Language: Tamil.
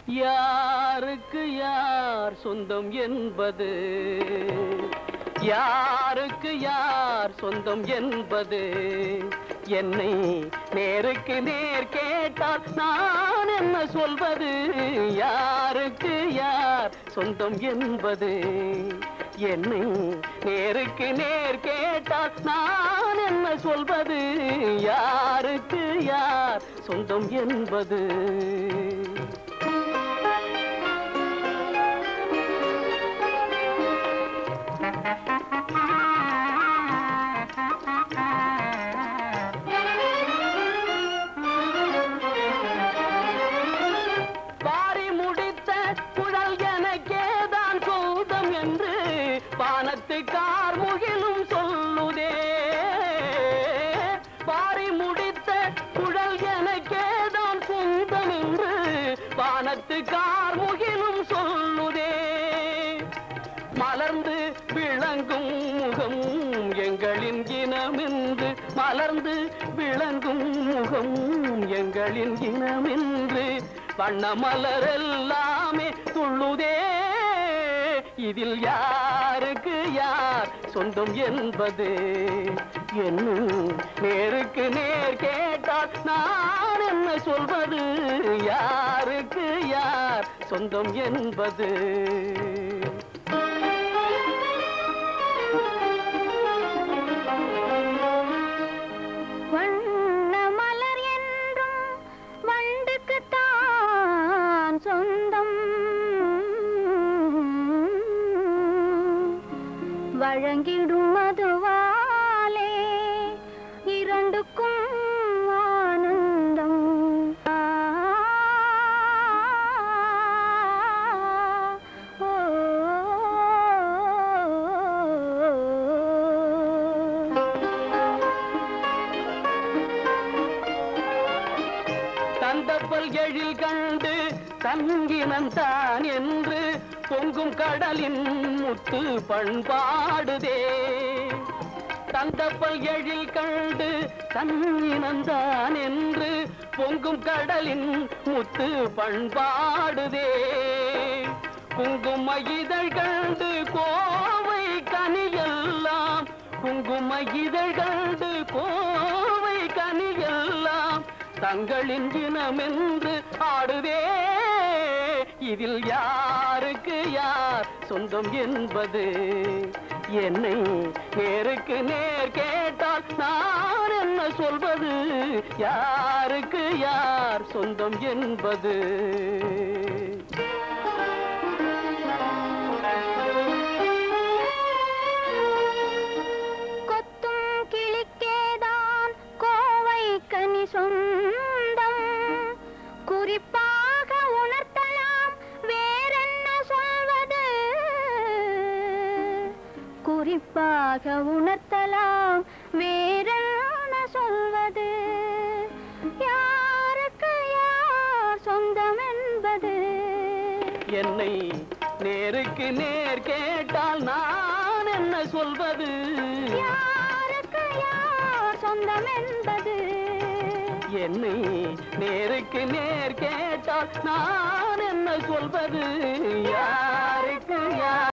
யாருக்கு யார் சொந்தம் என்பது யாருக்கு யார் சொந்தம் என்பது என்னை நேருக்கு நேர் கேட்டால் நான் என்ன சொல்வது யாருக்கு யார் சொந்தம் என்பது என்னை நேருக்கு நேர் கேட்டால் நான் என்ன சொல்வது யாருக்கு யார் சொந்தம் என்பது பாரி முடித்த குழல் எனக்கேதான் சொந்தம் என்று வானத்து கார்முகிலும் சொல்லுதே பாரி முடித்த குழல் எனக்கேதான் சொந்தம் என்று வானத்து கார்முகிலும் சொல்லுதே மலர்ந்து விளங்கும் முகம் எங்களின் இனமென்று மலர்ந்து விளங்கும் முகம் எங்களின் இனமென்று வண்ண மலரெல்லாமே துள்ளுதே இதில் யாருக்கு யார் சொந்தம் என்பது என்னும் நேருக்கு நேர் கேட்டால் நான் என்ன சொல்வது யாருக்கு யார் சொந்தம் என்பது வண்ண மலர் என்றும் வண்டுக்குத்தான் சொந்தம் வழங்கிடும் மதுவாலே இரண்டுக்கும் ஆனந்தம் ஆ, ஓ, தந்தப்பல் எழில் கண்டு தங்கினந்தான் என்று பொங்கும் கடலின் முத்து பண்பாடுதே தந்தப்பல் எழில் கண்டு தங்கினந்தான் என்று பொங்கும் கடலின் முத்து பண்பாடுதே குங்கும இதழ் கண்டு கோவை கனியெல்லாம் குங்கும இதழ் கண்டு கோவை கனியெல்லாம் தங்களின் இனமென்று ஆடுதே இதில் யாருக்கு யார் சொந்தம் என்பது என்னை நேருக்கு நேர் கேட்டால் நான் என்ன சொல்வது யாருக்கு யார் சொந்தம் என்பது கொத்தும் கிளிக்கேதான் கோவை கனி சொந்தம் குறிப்பாக உணர்த்தலாம் வேறென்ன சொல்வது குறிப்பாக உணர்த்தலாம் வேறென்ன சொல்வது யாருக்கு யார் சொந்தம் என்பது என்னை நேருக்கு நேர் கேட்டால் நான் என்ன சொல்வது யாருக்கு யார் சொந்தம் என்பது என்னை நேருக்கு நேர் கேட்டால் நான் என்ன சொல்வது யாருக்கு யார்